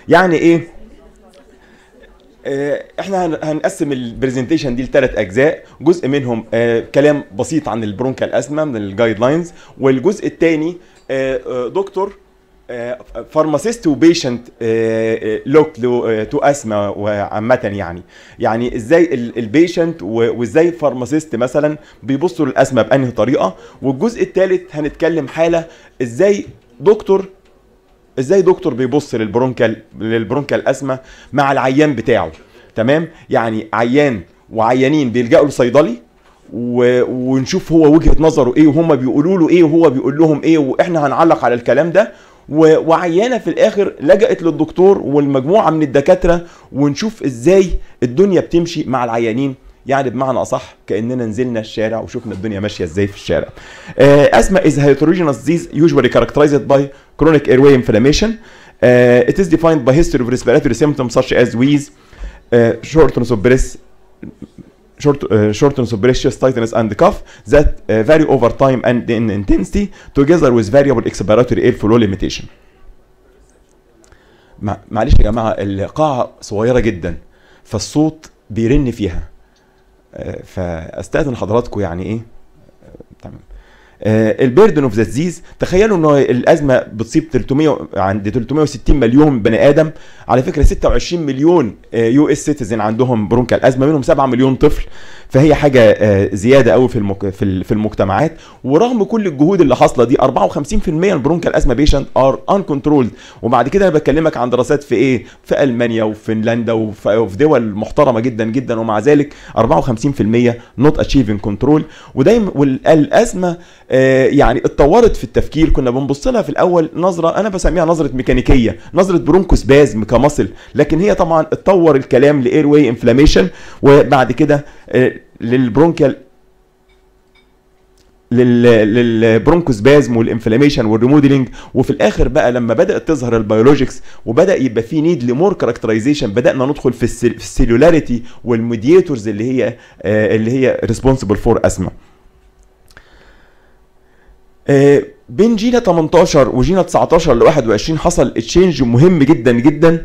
يعني ايه آه، احنا هن- هنقسم البرزنتيشن دي لثلاث اجزاء جزء منهم آه، كلام بسيط عن البرونكال اسما من الجايد لاينز والجزء الثاني دكتور فارماسيست وبيشنت لوك تو اسما وعامه يعني يعني ازاي البيشنت وازاي فارماسيست مثلا بيبصوا للاسما بانهي طريقه والجزء الثالث هنتكلم حاله ازاي دكتور ازاي دكتور بيبص للبرونكال للبرونكال اسما مع العيان بتاعه تمام يعني عيان وعيانين بيلجأوا لصيدلي و... ونشوف هو وجهة نظره ايه وهم بيقولوا له ايه وهو بيقول لهم ايه واحنا هنعلق على الكلام ده و... وعيانه في الاخر لجأت للدكتور والمجموعه من الدكاتره ونشوف ازاي الدنيا بتمشي مع العيانين يعني بمعنى اصح كاننا نزلنا الشارع وشفنا الدنيا ماشيه ازاي في الشارع. اسما is heterogeneous disease usually characterized by chronic airway inflammation. Uh, it is defined by history of respiratory symptoms such as wheeze, uh, shortness of breath, short, uh, shortness of breath, chest tightness, and cough that uh, vary over time and in intensity, together with variable expiratory airflow limitation. مع- معلش يا جماعه القاعه صغيره جدا فالصوت بيرن فيها آه، فاستاذن حضراتكم يعني ايه آه، تمام البيردن اوف ذا ديزيز تخيلوا ان الازمه بتصيب 300 عند 360 مليون بني ادم على فكره 26 مليون يو اس سيتيزن عندهم برونكال ازمه منهم 7 مليون طفل فهي حاجه آه، زياده قوي في المك... في ال- في المجتمعات ورغم كل الجهود اللي حاصله دي 54% من البرونكال ازمه بيشنت ار ان كنترولد وبعد كده انا بكلمك عن دراسات في ايه في المانيا وفنلندا وفي وفي دول محترمه جدا جدا ومع ذلك 54% نوت اتشيفنج كنترول ودايما والازمه آه، يعني اتطورت في التفكير كنا بنبص لها في الاول نظره انا بسميها نظره ميكانيكيه نظره برونكوسبازم كمصل لكن هي طبعا اتطور الكلام لاير واي انفلاميشن وبعد كده آه، للبرونكال لل للبرونكوسبازم والانفلاميشن والريموديلنج وفي الاخر بقى لما بدات تظهر البيولوجيكس وبدا يبقى في نيد لمور كاركترايزيشن بدانا ندخل في السل- في السيلولاريتي والميدياتورز اللي هي آه، اللي هي ريسبونسبل فور اسما آه، بين جينا 18 وجينا 19 ل 21 حصل تشينج مهم جدا جدا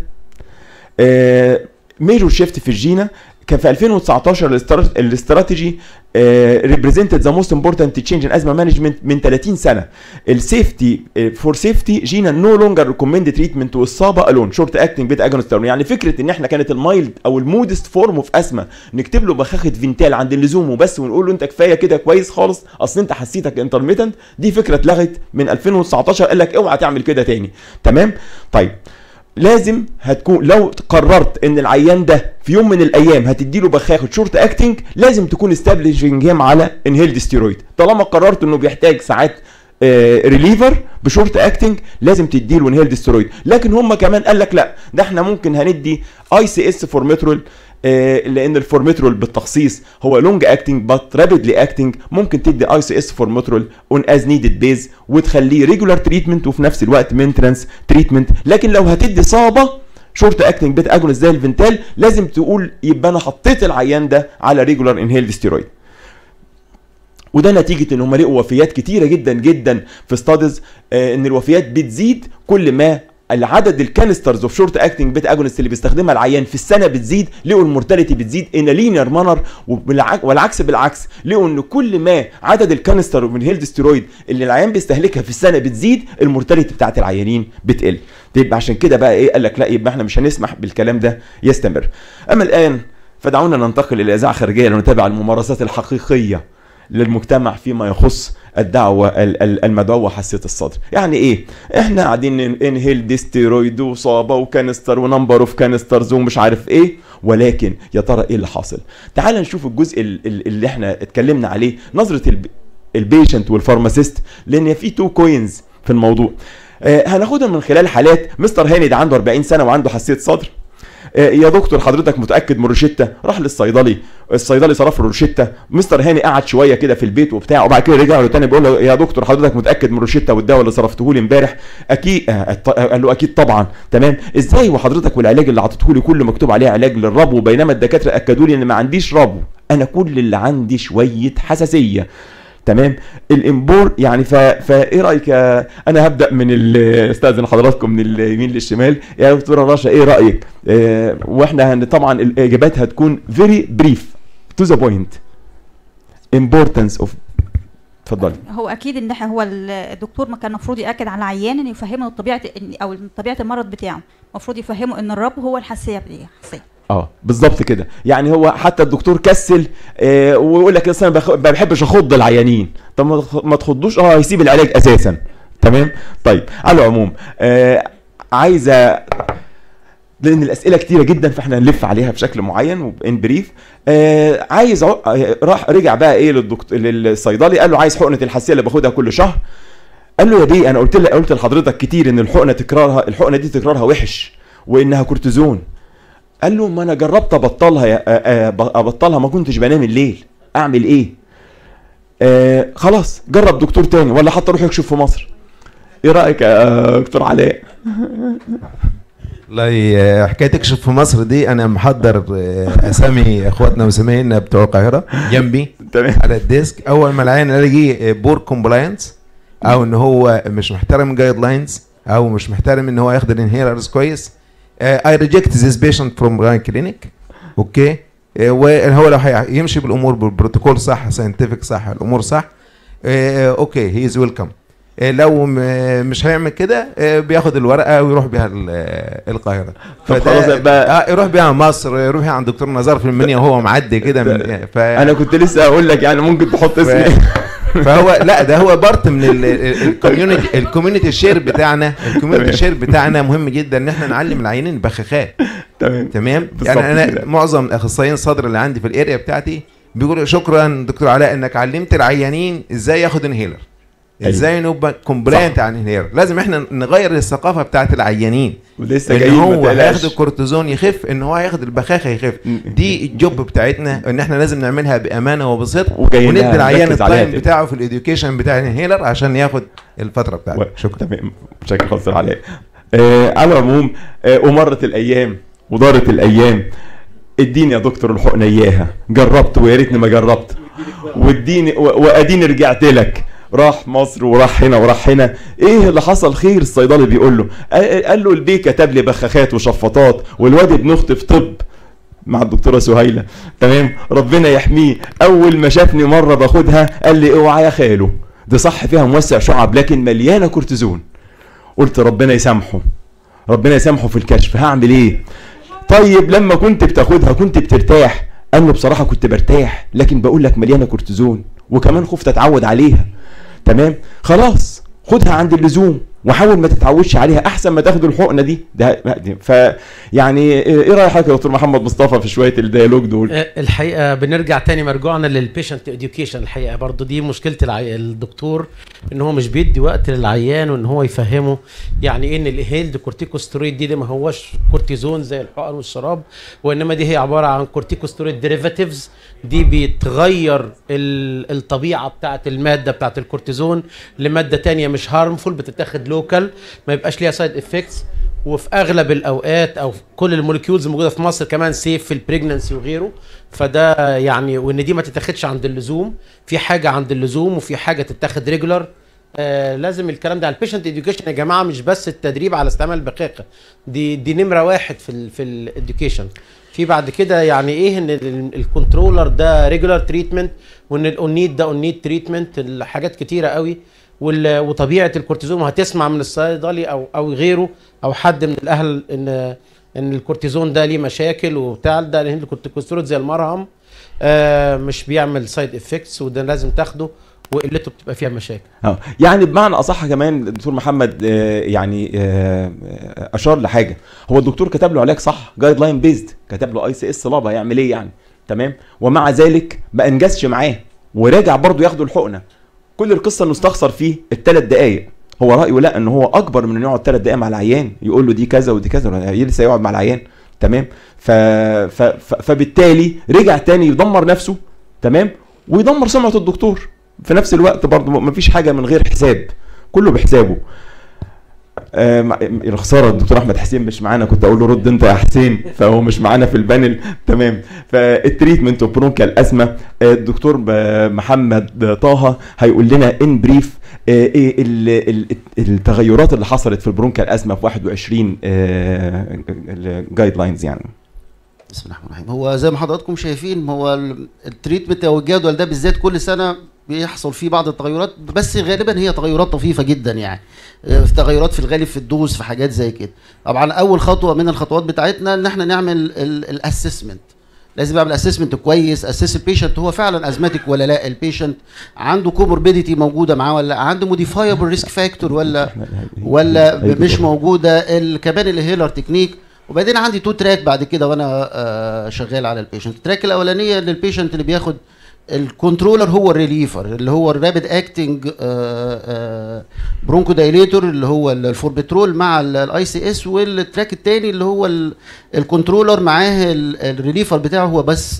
ميجور شيفت في الجينا كان في 2019 الاسترا- الاستراتيجي ريبريزنتد ذا موست امبورتنت تشينج ان ازمه مانجمنت من 30 سنه السيفتي فور سيفتي جينا نو لونجر ريكومند تريتمنت والصابه الون شورت اكتنج بيت اجونست يعني فكره ان احنا كانت المايلد او المودست فورم اوف اسما نكتب له بخاخه فينتال عند اللزوم وبس ونقول له انت كفايه كده كويس خالص اصل انت حسيتك انترميتنت دي فكره اتلغت من 2019 قال لك اوعى تعمل كده تاني تمام طيب لازم هتكون لو قررت ان العيان ده في يوم من الايام هتدي له بخاخه شورت اكتنج لازم تكون استابليشنج هيم على انهيلد ستيرويد طالما قررت انه بيحتاج ساعات ريليفر بشورت اكتنج لازم تدي له انهيلد ستيرويد لكن هم كمان قال لك لا ده احنا ممكن هندي اي سي اس فورميترول آه، لان الفورميترول بالتخصيص هو لونج اكتنج بات رابيدلي اكتنج ممكن تدي اي سي اس فورميترول اون از نيدد بيز وتخليه ريجولار تريتمنت وفي نفس الوقت مينترنس تريتمنت لكن لو هتدي صابه شورت اكتنج بيتا اجونست زي الفنتال لازم تقول يبقى انا حطيت العيان ده على ريجولار انهيلد ستيرويد وده نتيجه ان هم لقوا وفيات كتيره جدا جدا في ستاديز ان الوفيات بتزيد كل ما العدد الكانسترز اوف شورت اكتنج بيتا اجونست اللي بيستخدمها العيان في السنه بتزيد لقوا المورتاليتي بتزيد ان لينير مانر والعكس بالعكس لقوا ان كل ما عدد الكانستر من هيلد ستيرويد اللي العيان بيستهلكها في السنه بتزيد المورتاليتي بتاعت العيانين بتقل يبقى عشان كده بقى ايه قال لك لا يبقى احنا مش هنسمح بالكلام ده يستمر اما الان فدعونا ننتقل الى اذاعه خارجيه لنتابع الممارسات الحقيقيه للمجتمع فيما يخص الدعوة ال- ال- المدعوة حساسية الصدر يعني ايه احنا قاعدين انهيل ديستيرويد وصابة وكانستر ونمبر اوف كانسترز ومش عارف ايه ولكن يا ترى ايه اللي حاصل تعال نشوف الجزء ال- ال- اللي احنا اتكلمنا عليه نظرة الب- البيشنت والفارماسيست لان في تو كوينز في الموضوع آه هناخدها من خلال حالات مستر هاني ده عنده 40 سنة وعنده حساسية صدر آه، يا دكتور حضرتك متاكد من روشته راح للصيدلي الصيدلي صرف له روشته مستر هاني قعد شويه كده في البيت وبتاع وبعد كده رجع له تاني بيقول له يا دكتور حضرتك متاكد من روشته والدواء اللي صرفته لي امبارح اكيد آه، الط- قال له اكيد طبعا تمام ازاي وحضرتك والعلاج اللي عطيته لي كله مكتوب عليه علاج للربو بينما الدكاتره اكدوا لي ان ما عنديش ربو انا كل اللي عندي شويه حساسيه تمام الامبور يعني ف... فايه رايك يا- انا هبدا من ال- استاذن حضراتكم من اليمين للشمال يا دكتوره رشا ايه رايك آه واحنا هن... طبعا الاجابات هتكون فيري بريف تو ذا بوينت importance of اتفضلي هو اكيد ان احنا هو ال- الدكتور ما كان المفروض ياكد على العيان ان يفهمه طبيعه إن- او طبيعه المرض بتاعه المفروض يفهمه ان الرب هو الحساسيه بتاعه الحساسيه اه بالظبط كده يعني هو حتى الدكتور كسل آه ويقول لك اصل انا بخ... ما بحبش اخض العيانين طب ما تخ- ما تخضوش اه هيسيب العلاج اساسا تمام طيب على العموم آه عايزه لان الاسئله كتيره جدا فاحنا هنلف عليها بشكل معين وان بريف آه عايز عو... آه، راح رجع بقى ايه للدكتور للصيدلي قال له عايز حقنه الحساسيه اللي باخدها كل شهر قال له يا بيه انا قلت لك قلت لحضرتك كتير ان الحقنه تكرارها الحقنه دي تكرارها وحش وانها كورتيزون قال له ما انا جربت ابطلها يا آه، آه، ابطلها ما كنتش بنام الليل اعمل ايه آه خلاص جرب دكتور تاني ولا حتى روح يكشف في مصر ايه رايك يا دكتور علاء والله آه، حكايه تكشف في مصر دي انا محضر آه، اسامي اخواتنا وزمايلنا بتوع القاهره جنبي تمام على الديسك اول ما العيان الاقي بور كومبلاينس او ان هو مش محترم جايد لاينز او مش محترم ان هو ياخد الانهيلرز كويس اي ريجكت ذيس بيشنت فروم ماي كلينيك اوكي وهو لو هيمشي بالامور بالبروتوكول صح ساينتفك صح الامور صح آه، اوكي هي از ويلكم لو م- مش هيعمل كده آه، بياخد الورقه ويروح بيها ال- آه، القاهره طب خلاص بقى- اه يروح بيها مصر يروح بيها عند دكتور نزار في المنيا وهو معدي كده من ف... انا كنت لسه اقول لك يعني ممكن تحط اسمي فهو لا ده هو بارت من الكوميونتي الكوميونتي شير بتاعنا الكوميونتي تمام. شير بتاعنا مهم جدا ان احنا نعلم العيانين البخاخات تمام تمام بالظبط يعني انا كده. معظم الاخصائيين الصدر اللي عندي في الاريا بتاعتي بيقولوا شكرا دكتور علاء انك علمت العيانين ازاي ياخد انهيلر أيوة. ازاي نبقى كومبلاينت عن انهيلر لازم احنا نغير الثقافه بتاعت العيانين ولسه ان جايين ما هو تقلقش. هياخد الكورتيزون يخف ان هو هياخد البخاخه يخف دي الجوب بتاعتنا ان احنا لازم نعملها بامانه وبصدق وجايين وندي لها العيان نركز عليها التايم تاني. بتاعه في الاديوكيشن بتاع الانهيلر عشان ياخد الفتره و- بتاعته شكرا تمام شكرا خالص علاء آه على العموم آه ومرت الايام ودارت الايام اديني يا دكتور الحقنه اياها جربت ويا ريتني ما جربت واديني و- واديني رجعت لك راح مصر وراح هنا وراح هنا ايه اللي حصل خير الصيدلي بيقول له قال قال له البيه كتب لي بخاخات وشفاطات والواد ابن اختي في طب مع الدكتوره سهيله تمام ربنا يحميه اول ما شافني مره باخدها قال لي اوعى يا خاله دي صح فيها موسع شعب لكن مليانه كورتيزون قلت ربنا يسامحه ربنا يسامحه في الكشف هعمل ايه طيب لما كنت بتاخدها كنت بترتاح قال له بصراحه كنت برتاح لكن بقول لك مليانه كورتيزون وكمان خفت اتعود عليها تمام خلاص خدها عند اللزوم وحاول ما تتعودش عليها احسن ما تاخد الحقنه دي ده ف يعني ايه رايك حضرتك يا دكتور محمد مصطفى في شويه الديالوج دول آه، الحقيقه بنرجع تاني مرجوعنا للبيشنت اديوكيشن الحقيقه برضو دي مشكله العي... الدكتور ان هو مش بيدي وقت للعيان وان هو يفهمه يعني ايه ان الهيلد كورتيكوسترويد دي, دي ما هوش كورتيزون زي الحقن والشراب وانما دي هي عباره عن كورتيكوسترويد ديريفاتيفز دي بتغير ال... الطبيعه بتاعه الماده بتاعه الكورتيزون لماده تانية مش هارمفول بتتاخد لوكال ما يبقاش ليها سايد افكتس وفي اغلب الاوقات او في كل الموليكيولز الموجوده في مصر كمان سيف في البريجننسي وغيره فده يعني وان دي ما تتاخدش عند اللزوم في حاجه عند اللزوم وفي حاجه تتاخد ريجولار آه لازم الكلام ده على البيشنت اديوكيشن يا جماعه مش بس التدريب على استعمال البخاخه دي دي نمره واحد في ال في الاديوكيشن في بعد كده يعني ايه ان ال- الكنترولر ده ريجولار تريتمنت وان الاونيت ده اونيت تريتمنت حاجات كتيره قوي وال- وطبيعه الكورتيزون هتسمع من الصيدلي او او غيره او حد من الاهل ان ان الكورتيزون ده ليه مشاكل وبتاع ده لان الكورتيكوستيرويد زي المرهم آه مش بيعمل سايد افكتس وده لازم تاخده وقلته بتبقى فيها مشاكل اه يعني بمعنى اصح كمان الدكتور محمد آه، يعني آه، آه، اشار لحاجه هو الدكتور كتب له علاج صح جايد لاين بيزد كتب له اي سي اس لابا هيعمل ايه يعني تمام ومع ذلك ما انجزش معاه ورجع برضه ياخدوا الحقنه كل القصه انه استخسر فيه الثلاث دقائق هو رايه لا ان هو اكبر من انه يقعد ثلاث دقائق مع العيان يقول له دي كذا ودي كذا ولا لسه يقعد مع العيان تمام ف... ف... ف... فبالتالي رجع تاني يدمر نفسه تمام ويدمر سمعه الدكتور في نفس الوقت برضه مفيش حاجه من غير حساب كله بحسابه آه، مع- الخساره الدكتور احمد حسين مش معانا كنت اقول له رد انت يا حسين فهو مش معانا في البانل تمام فالتريتمنت اوف برونكال ازمه آه، الدكتور ب- محمد طه هيقول لنا ان بريف ايه ال- ال- التغيرات اللي حصلت في البرونكال ازمه في 21 جايد لاينز يعني بسم الله الرحمن الرحيم هو زي ما حضراتكم شايفين هو ال- التريتمنت او الجدول ده بالذات كل سنه بيحصل فيه بعض التغيرات بس غالبا هي تغيرات طفيفه جدا يعني آه، في تغيرات في الغالب في الدوز في حاجات زي كده طبعا اول خطوه من الخطوات بتاعتنا ان احنا نعمل الاسسمنت لازم اعمل اسسمنت كويس اسس البيشنت هو فعلا ازماتيك ولا لا البيشنت عنده كوموربيديتي موجوده معاه ولا لا عنده موديفايبل ريسك فاكتور ولا ولا مش موجوده ال- كمان الهيلر تكنيك وبعدين عندي تو تراك بعد كده وانا آه، شغال على البيشنت التراك الاولانيه للبيشنت اللي بياخد الكنترولر هو الريليفر اللي هو الرابid اكتنج برونكو دايليتور اللي هو ال- الفوربترول مع الاي سي اس والتراك الثاني اللي هو ال- الكنترولر معاه ال- الريليفر بتاعه هو بس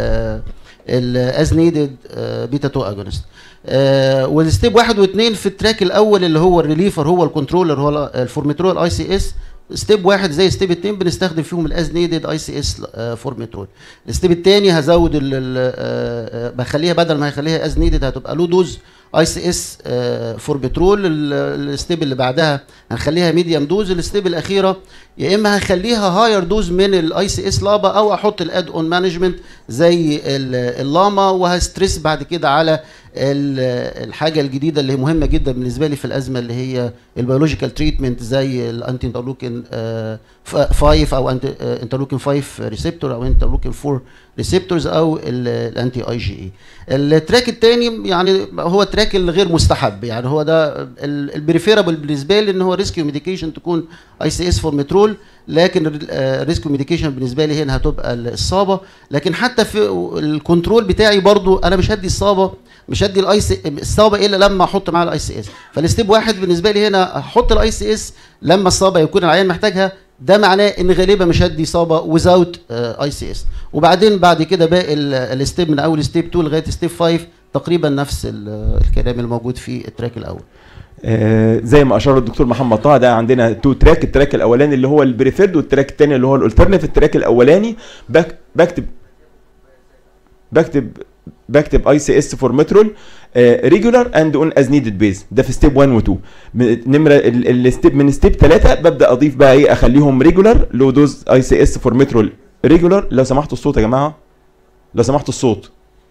الاز نيدد بيتا 2 اجونست والستيب واحد واثنين في التراك الاول اللي هو الريليفر هو الكنترولر هو الفورمترول اي سي اس ستيب واحد زي ستيب اتنين بنستخدم فيهم الاز نيدد اي سي اس فورمترول الستيب الثاني هزود ال- ال- آه، آه، بخليها بدل ما هخليها از نيدد هتبقى له دوز اي سي اس فوربترول الستيب اللي بعدها هنخليها ميديوم دوز الستيب الاخيره يا اما هخليها هاير دوز من الاي سي اس لابا او احط الاد اون مانجمنت زي ال- اللاما وهستريس بعد كده على ال- الحاجه الجديده اللي هي مهمه جدا بالنسبه لي في الازمه اللي هي البيولوجيكال تريتمنت زي الانتي انترلوكين 5 او انترلوكين 5 ريسبتور او انترلوكين 4 ريسبتورز او الانتي اي جي اي التراك الثاني يعني هو التراك الغير مستحب يعني هو ده البريفيرابل بالنسبه لي ان هو ريسكيو ميديكيشن تكون اي سي اس فورمترول لكن الريسكيو ميديكيشن بالنسبه لي هنا هتبقى الصابه لكن حتى في الكنترول بتاعي برضو انا مش هدي الصابه مش هدي الاي سي الصابه الا لما احط معاها الاي سي اس فالستيب واحد بالنسبه لي هنا احط الاي سي اس لما الصابه يكون العيان محتاجها ده معناه ان غالبا مش هدي صابه ويزاوت اي سي اس وبعدين بعد كده باقي ال- الستيب من اول ستيب 2 لغايه ستيب 5 تقريبا نفس ال- الكلام الموجود في التراك الاول آه، زي ما اشار الدكتور محمد طه ده عندنا تو تراك التراك الاولاني اللي هو البريفيرد والتراك الثاني اللي هو الالترناتيف التراك الاولاني بك بكتب بكتب بكتب اي سي اس فور مترول ريجولار اند اون از نيدد بيز ده في ستيب 1 و 2 نمره الستيب من ستيب 3 ببدا اضيف بقى ايه اخليهم ريجولار لو دوز اي سي اس فور مترول ريجولار لو سمحتوا الصوت يا جماعه لو سمحتوا الصوت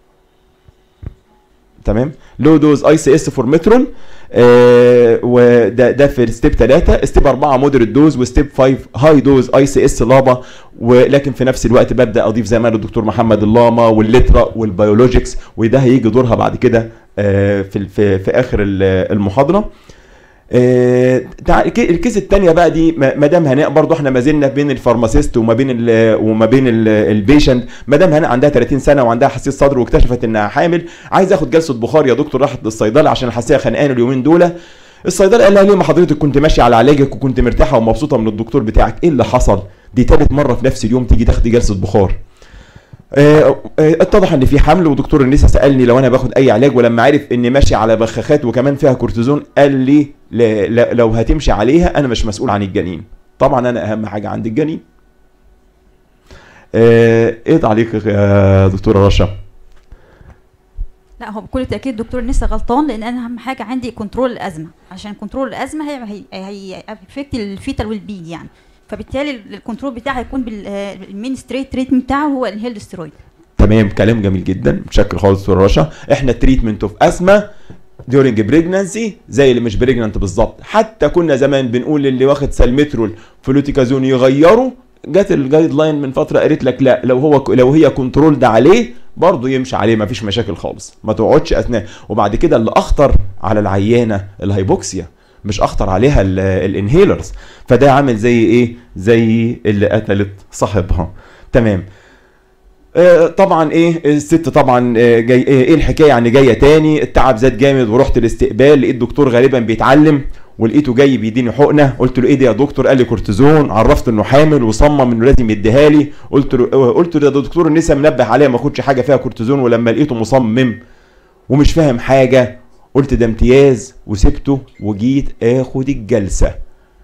تمام لو دوز اي سي اس فور مترون آه وده ده في ستيب 3 ستيب 4 مودريت دوز وستيب 5 هاي دوز اي سي اس لابا ولكن في نفس الوقت ببدا اضيف زي ما قال الدكتور محمد اللاما والليترا والبيولوجيكس وده هيجي دورها بعد كده آه في في, في اخر ال- المحاضره آه، تع- الك- الكيس الثانيه بقى دي م- مدام هناء برضو احنا ما زلنا بين الفارماسيست وما بين ال وما بين ال- البيشنت مدام هناء عندها 30 سنه وعندها حساسيه صدر واكتشفت انها حامل عايز اخد جلسه بخار يا دكتور راحت للصيدله عشان الحساسيه خانقانه اليومين دول الصيدله قال لها ليه ما حضرتك كنت ماشيه على علاجك وكنت مرتاحه ومبسوطه من الدكتور بتاعك ايه اللي حصل دي تالت مره في نفس اليوم تيجي تاخدي جلسه بخار آه، آه، اتضح ان في حمل ودكتور النساء سالني لو انا باخد اي علاج ولما عرف اني ماشي على بخاخات وكمان فيها كورتيزون قال لي ل- ل- لو هتمشي عليها انا مش مسؤول عن الجنين طبعا انا اهم حاجه عندي الجنين آه، ايه تعليقك يا دكتوره رشا لا هو بكل تاكيد دكتور لسه غلطان لان انا اهم حاجه عندي كنترول الازمه عشان كنترول الازمه هي هي هي افكت الفيتال ويل بينج يعني فبالتالي الكنترول بتاعها هيكون بالمين ستريت تريتمنت بتاعه هو الهيلد ستيرويد تمام كلام جميل جدا متشكر خالص دكتور رشا احنا تريتمنت اوف اسما ديورنج بريجنانسي زي اللي مش بريجنانت بالظبط حتى كنا زمان بنقول اللي واخد سالمترول فلوتيكازون يغيره جت الجايد لاين من فتره قالت لك لا لو هو لو هي كنترول ده عليه برضه يمشي عليه مفيش مشاكل خالص ما تقعدش اثناء وبعد كده اللي اخطر على العيانه الهايبوكسيا مش اخطر عليها ال- الانهيلرز فده عامل زي ايه زي اللي قتلت صاحبها تمام آه، طبعا ايه الست طبعا آه، جاي ايه إيه الحكايه يعني جايه تاني التعب زاد جامد ورحت الاستقبال لقيت دكتور غالبا بيتعلم ولقيته جاي بيديني حقنه قلت له ايه ده يا دكتور قال لي كورتيزون عرفت انه حامل وصمم انه لازم يديها لي قلت له آه، قلت له ده دكتور النساء منبه عليا ما اخدش حاجه فيها كورتيزون ولما لقيته مصمم ومش فاهم حاجه قلت ده امتياز وسبته وجيت اخد الجلسه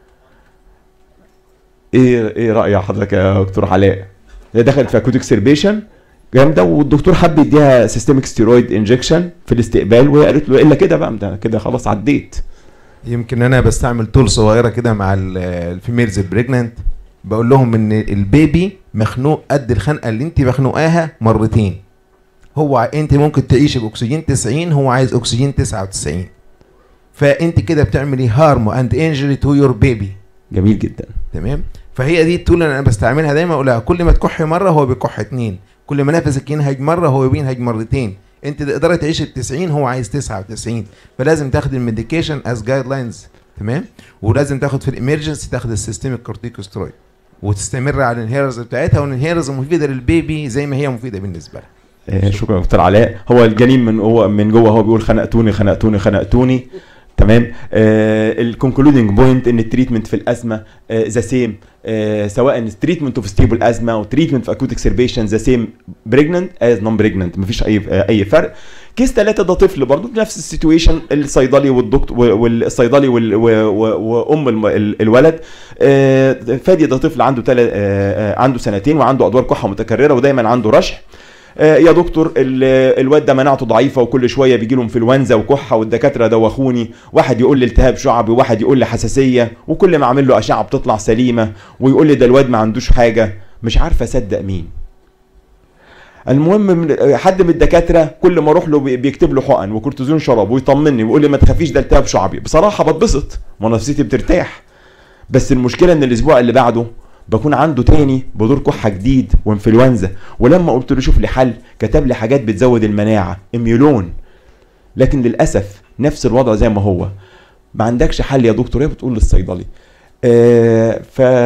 ايه ايه راي حضرتك يا دكتور علاء هي دخلت في اكوتيك سيربيشن جامده والدكتور حب يديها سيستميك ستيرويد انجكشن في الاستقبال وهي قالت له الا كده بقى ده كده خلاص عديت يمكن انا بستعمل تول صغيره كده مع ال- الفيميلز البريجننت بقول لهم ان البيبي مخنوق قد الخنقه اللي انت مخنوقاها مرتين هو ع- انت ممكن تعيشي باكسجين 90 هو عايز اكسجين 99 فانت كده بتعملي هارم اند انجري تو يور بيبي جميل جدا تمام فهي دي التول اللي انا بستعملها دايما اقولها كل ما تكحي مره هو بيكح اتنين كل ما نفسك ينهج مره هو بينهج مرتين انت تقدري تعيشي ب 90 هو عايز 99 فلازم تاخد الميديكيشن از جايد لاينز تمام ولازم تاخد في الامرجنسي تاخد السيستميك كورتيكوسترويد وتستمر على الانهيرز بتاعتها والانهيرز مفيده للبيبي زي ما هي مفيده بالنسبه لها آه، شكرا دكتور علاء هو الجنين من هو من جوه هو بيقول خنقتوني خنقتوني خنقتوني تمام الكونكلودنج بوينت ان التريتمنت في الازمه ذا سيم سواء التريتمنت اوف ستيبل ازمه او تريتمنت في اكوت اكسربيشن ذا سيم بريجننت از نون بريجننت مفيش اي آه، اي فرق كيس ثلاثة ده طفل برضه بنفس السيتويشن الصيدلي والدكتور والصيدلي وال- و- و- وام الم- ال- الولد آه، فادي ده طفل عنده تل... عنده سنتين وعنده ادوار كحه متكرره ودايما عنده رشح آه، يا دكتور ال- الواد ده مناعته ضعيفه وكل شويه بيجي له انفلونزا وكحه والدكاتره دوخوني واحد يقول لي التهاب شعبي وواحد يقول لي حساسيه وكل ما اعمل له اشعه بتطلع سليمه ويقول لي ده الواد ما عندوش حاجه مش عارف اصدق مين المهم من حد من الدكاتره كل ما اروح له بي- بيكتب له حقن وكورتيزون شراب ويطمني ويقول لي ما تخافيش ده التهاب شعبي بصراحه بتبسط ونفسيتي بترتاح بس المشكله ان الاسبوع اللي بعده بكون عنده تاني بدور كحه جديد وانفلونزا ولما قلت له شوف لي حل كتب لي حاجات بتزود المناعه اميولون لكن للاسف نفس الوضع زي ما هو ما عندكش حل يا دكتور هي بتقول للصيدلي آه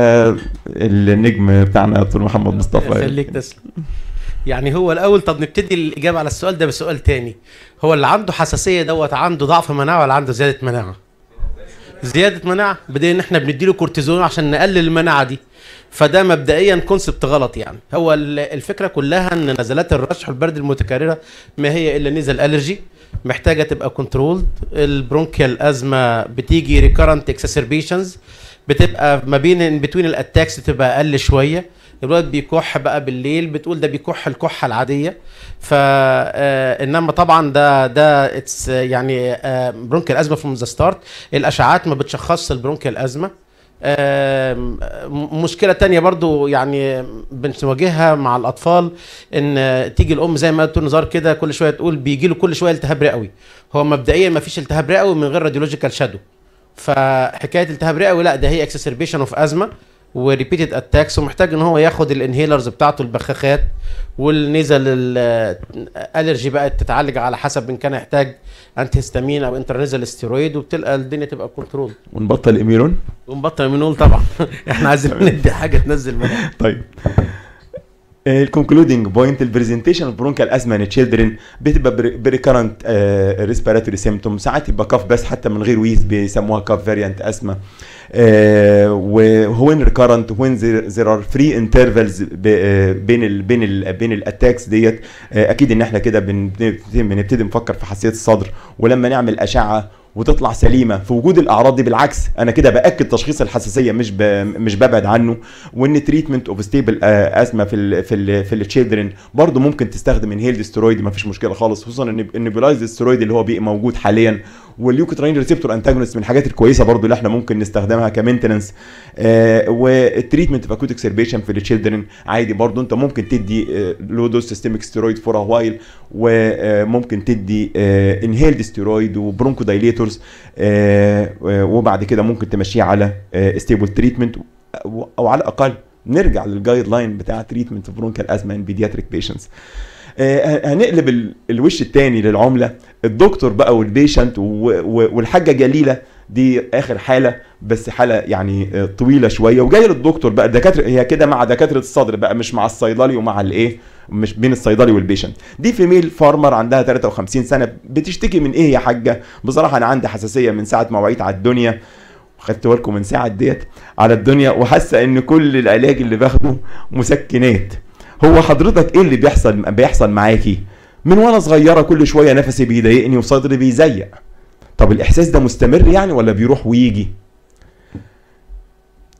فالنجم بتاعنا يا دكتور محمد مصطفى خليك تسلم يعني هو الاول طب نبتدي الاجابه على السؤال ده بسؤال تاني هو اللي عنده حساسيه دوت عنده ضعف مناعه ولا عنده زياده مناعه زياده مناعه بدأ ان احنا بنديله كورتيزون عشان نقلل المناعه دي فده مبدئيا كونسبت غلط يعني هو ال- الفكره كلها ان نزلات الرشح والبرد المتكرره ما هي الا نزل الرجي محتاجه تبقى كنترولد البرونكيال ازمه بتيجي ريكارنت اكسسربيشنز بتبقى ما بين بتوين الاتاكس تبقى اقل شويه الولد بيكح بقى بالليل بتقول ده بيكح الكحه العاديه ف آه، انما طبعا ده ده اتس يعني برونكيال ازمه فروم ذا ستارت الاشعاعات ما بتشخصش البرونكيال ازمه آم، م- مشكله تانية برضو يعني بنواجهها مع الاطفال ان تيجي الام زي ما دكتور نزار كده كل شويه تقول بيجي له كل شويه التهاب رئوي هو مبدئيا ما فيش التهاب رئوي من غير راديولوجيكال شادو فحكايه التهاب رئوي لا ده هي اكسسربيشن اوف ازمه وريبيتد اتاكس ومحتاج ان هو ياخد الانهيلرز بتاعته البخاخات والنزل الالرجي بقى تتعالج على حسب ان كان يحتاج انتي هيستامين او انترنزل ستيرويد وبتلقى الدنيا تبقى كنترول ونبطل اميلون ونبطل منول طبعا احنا عايزين ندي حاجه تنزل منها طيب الكونكلودنج بوينت البرزنتيشن اوف برونكال ازما ان تشيلدرن بتبقى بريكارنت ريسبيراتوري سيمتوم ساعات يبقى كاف بس حتى من غير ويز بيسموها كاف فاريانت ازما وين ريكارنت وين زير ار فري انترفلز بين ال بين ال بين الاتاكس ديت آه، اكيد ان احنا كده بنبتدي بنبتدي نفكر في حساسيه الصدر ولما نعمل اشعه وتطلع سليمه في وجود الاعراض دي بالعكس انا كده باكد تشخيص الحساسيه مش ب... مش ببعد عنه وان تريتمنت اوف ستيبل ازمه في ال في ال في التشيلدرن برضه ممكن تستخدم انهيلد ستيرويد ما فيش مشكله خالص خصوصا ان النبيلايز ستيرويد اللي هو بقى موجود حاليا والليوكوتراين ريسبتور انتاجونست من الحاجات الكويسه برضه اللي احنا ممكن نستخدمها كمينتننس آه والتريتمنت في اكوت اكسربيشن في التشيلدرن عادي برضه انت ممكن تدي لو دوز سيستميك ستيرويد فور ا وايل وممكن تدي انهيلد ستيرويد وبرونكو دايليتورز وبعد كده ممكن تمشيه على ستيبل تريتمنت او على الاقل نرجع للجايد لاين بتاع تريتمنت برونكال ازما ان بيدياتريك بيشنتس هنقلب ال- الوش التاني للعمله الدكتور بقى والبيشنت و- و- والحاجه جليله دي اخر حاله بس حاله يعني آه، طويله شويه وجاي للدكتور بقى الدكاتره هي كده مع دكاتره الصدر بقى مش مع الصيدلي ومع الايه مش بين الصيدلي والبيشنت دي فيميل فارمر عندها 53 سنه بتشتكي من ايه يا حاجه بصراحه انا عندي حساسيه من ساعه ما وعيت على الدنيا خدت بالكم من ساعه ديت على الدنيا وحاسه ان كل العلاج اللي باخده مسكنات هو حضرتك ايه اللي بيحصل بيحصل معاكي من وانا صغيره كل شويه نفسي بيضايقني وصدري بيزيق طب الاحساس ده مستمر يعني ولا بيروح ويجي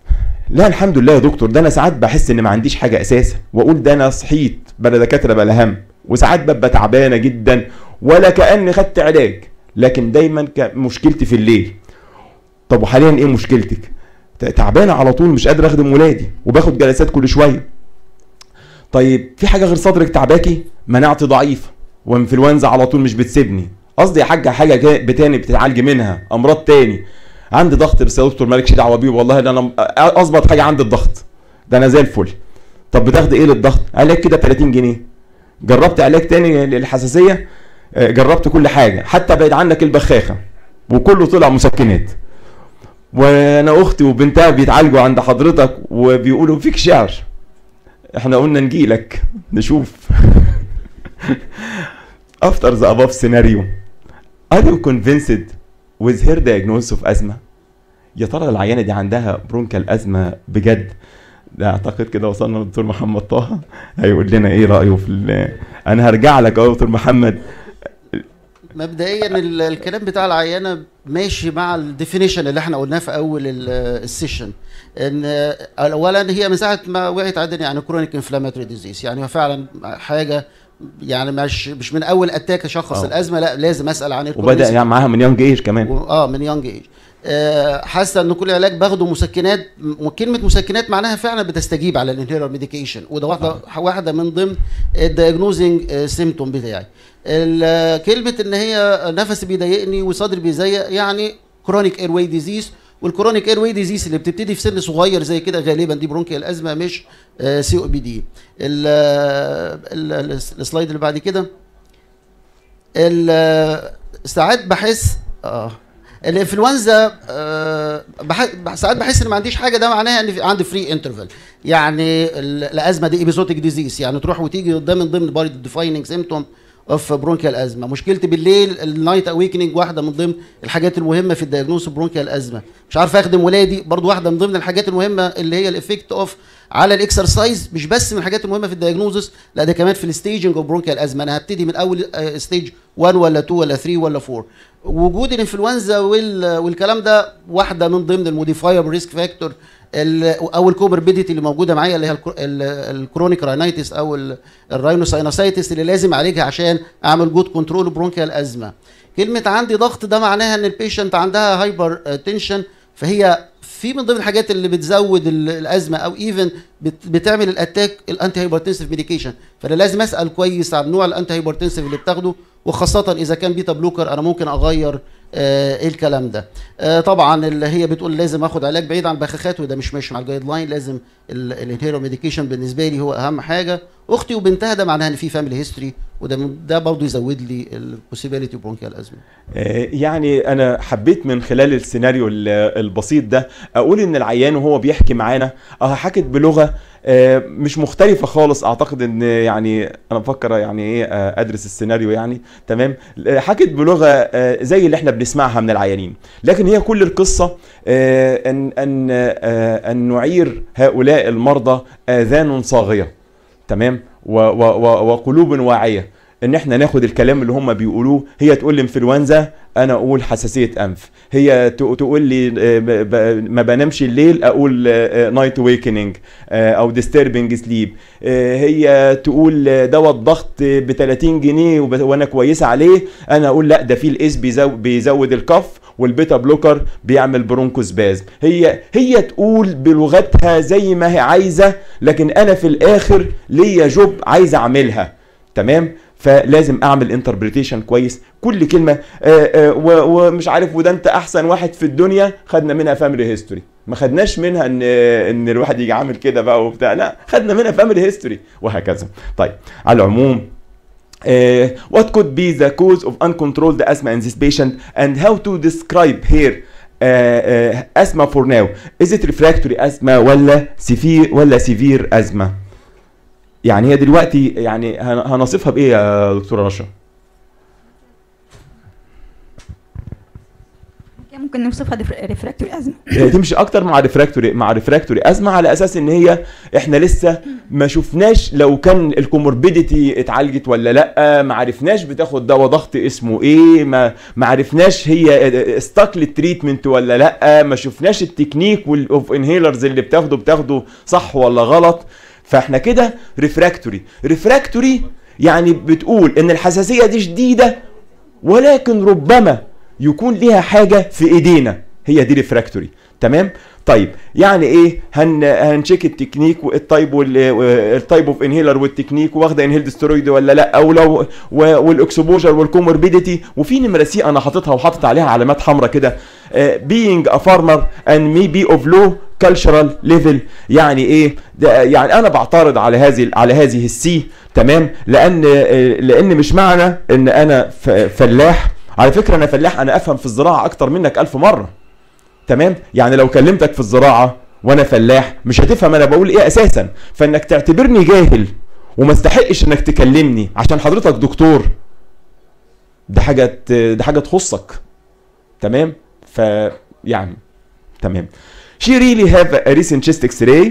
لا الحمد لله يا دكتور ده انا ساعات بحس ان ما عنديش حاجه اساسا واقول ده انا صحيت بلا دكاتره بلا هم وساعات ببقى تعبانه جدا ولا كاني خدت علاج لكن دايما ك- مشكلتي في الليل طب وحاليا ايه مشكلتك ت- تعبانه على طول مش قادر اخدم ولادي وباخد جلسات كل شويه طيب في حاجه غير صدرك تعباكي مناعتي ضعيفه وانفلونزا على طول مش بتسيبني قصدي يا حاجه حاجه كده بتاني بتتعالج منها امراض تاني عندي ضغط بس يا دكتور مالكش دعوه بيه والله ده انا اظبط حاجه عندي الضغط ده انا زي الفل طب بتاخد ايه للضغط علاج كده 30 جنيه جربت علاج تاني للحساسيه آه، جربت كل حاجه حتى بعيد عنك البخاخه وكله طلع مسكنات وانا اختي وبنتها بيتعالجوا عند حضرتك وبيقولوا فيك شعر احنا قلنا نجيلك نشوف after the above scenario are you convinced with her diagnosis of asthma يا ترى العيانه دي عندها برونكال ازمه بجد ده اعتقد كده وصلنا للدكتور محمد طه هيقول لنا ايه رايه في ال- انا هرجع لك اهو يا دكتور محمد مبدئيا ال- الكلام بتاع العيانه ماشي مع الديفينيشن اللي احنا قلناه في اول ال- السيشن ان آه، اولا هي من ساعه ما وقعت عندنا يعني كرونيك انفلاماتوري ديزيز يعني هو فعلا حاجه يعني مش مش من اول اتاك اشخص آه. الازمه لا لازم اسال عن وبدا الكرونيك يعني معاها من يونج ايج كمان و- اه من يونج ايج آه، حاسه ان كل علاج باخده مسكنات م- وكلمه مسكنات معناها فعلا بتستجيب على الانهيلر ميديكيشن وده واحده واحده من ضمن الدايجنوزنج سيمتوم بتاعي ال- كلمه ان هي نفسي بيضايقني وصدري بيزيق يعني كرونيك اير واي ديزيز والكرونيك اير واي ديزيز اللي بتبتدي في سن صغير زي كده غالبا دي برونكيال ازمه مش سي او بي دي السلايد اللي بعد كده ال- ساعات بحس اه الانفلونزا آه بح... ساعات بحس ان ما عنديش حاجه ده معناها ان في... عندي فري انترفال يعني ال- الازمه دي ايبيزوتيك ديزيز يعني تروح وتيجي ده من ضمن بارد ديفايننج سيمتوم اوف برونكيال ازمه مشكلتي بالليل النايت اويكننج واحده من ضمن الحاجات المهمه في الدياجنوز برونكيال ازمه مش عارف اخدم ولادي برضو واحده من ضمن الحاجات المهمه اللي هي الافكت اوف على الاكسرسايز مش بس من الحاجات المهمه في الدياجنوزس لا ده كمان في الستيجنج اوف برونكيال ازمه انا هبتدي من اول ستيج 1 ولا 2 ولا 3 ولا 4 وجود الانفلونزا وال والكلام ده واحده من ضمن الموديفايبل ريسك فاكتور او الكوموربيديتي اللي موجوده معايا اللي هي الكرو- ال- الكرونيك راينايتس او ال- الراينوساينوسايتس اللي لازم اعالجها عشان اعمل جود كنترول برونكيال ازمه كلمه عندي ضغط ده معناها ان البيشنت عندها هايبر تنشن فهي في من ضمن الحاجات اللي بتزود ال- الازمه او ايفن بتعمل الاتاك الانتي هايبرتنسيف ميديكيشن فانا لازم اسال كويس عن نوع الانتي هايبرتنسيف اللي بتاخده وخاصه اذا كان بيتا بلوكر انا ممكن اغير آه ايه الكلام ده آه طبعا اللي هي بتقول لازم اخد علاج بعيد عن البخاخات وده مش ماشي مع الجايد لاين لازم الانهيرو ميديكيشن بالنسبه لي هو اهم حاجه اختي وبنتها ده معناها ان في فاميلي هيستوري وده من- ده برضه يزود لي البوسيبيليتي برونكيال ازمه آه، يعني انا حبيت من خلال السيناريو ال- البسيط ده اقول ان العيان وهو بيحكي معانا اه حكت بلغه آه، مش مختلفه خالص اعتقد ان يعني انا بفكر يعني ايه آه، ادرس السيناريو يعني تمام آه، حكت بلغه آه، زي اللي احنا بنسمعها من العيانين لكن هي كل القصه آه، ان ان آه، ان نعير هؤلاء المرضى اذان صاغيه تمام و و و وقلوب واعيه ان احنا ناخد الكلام اللي هم بيقولوه هي تقول لي انفلونزا انا اقول حساسيه انف هي ت- تقول لي آه، ب- ب- ما بنامش الليل اقول نايت ويكننج او ديستربنج سليب هي تقول آه، دواء الضغط ب 30 جنيه وب- وانا كويسه عليه انا اقول لا ده في الاس بيزو- بيزود الكف والبيتا بلوكر بيعمل برونكوسبازم هي هي تقول بلغتها زي ما هي عايزه لكن انا في الاخر ليا جوب عايز اعملها تمام فلازم اعمل انتربريتيشن كويس كل كلمه آه، آه، و- ومش عارف وده انت احسن واحد في الدنيا خدنا منها فاميلي هيستوري ما خدناش منها ان ان الواحد يجي عامل كده بقى وبتاع لا خدنا منها فاميلي هيستوري وهكذا طيب على العموم Uh, what could be the cause of uncontrolled asthma in this patient and how to describe here uh, uh, asthma for now is it refractory asthma ولا severe ولا severe asthma يعني هي دلوقتي يعني هن- هنصفها بايه يا دكتوره رشا ممكن ممكن نوصفها ريفراكتوري ازمه هي تمشي اكتر مع ريفراكتوري مع ريفراكتوري ازمه على اساس ان هي احنا لسه ما شفناش لو كان الكوموربيديتي اتعالجت ولا لا ما عرفناش بتاخد دواء ضغط اسمه ايه ما ما عرفناش هي استاك للتريتمنت ولا لا ما شفناش التكنيك اوف انهيلرز اللي بتاخده بتاخده صح ولا غلط فاحنا كده ريفراكتوري ريفراكتوري يعني بتقول ان الحساسيه دي شديده ولكن ربما يكون ليها حاجه في ايدينا هي دي ريفراكتوري تمام طيب يعني ايه هن هنشيك التكنيك والتايب والتايب اوف انهيلر والتكنيك واخده انهيلد ستيرويد ولا لا او لو والاكسبوجر والكوموربيديتي وفي نمره سي انا حاططها وحاطط عليها علامات حمراء كده being a farmer and maybe of low cultural level يعني ايه ده يعني انا بعترض على هذه على هذه السي تمام لان لان مش معنى ان انا ف- فلاح على فكره انا فلاح انا افهم في الزراعه اكتر منك ألف مره تمام يعني لو كلمتك في الزراعه وانا فلاح مش هتفهم انا بقول ايه اساسا فانك تعتبرني جاهل وما استحقش انك تكلمني عشان حضرتك دكتور ده حاجه ت- ده حاجه تخصك تمام ف يعني تمام she really have a recent chest x-ray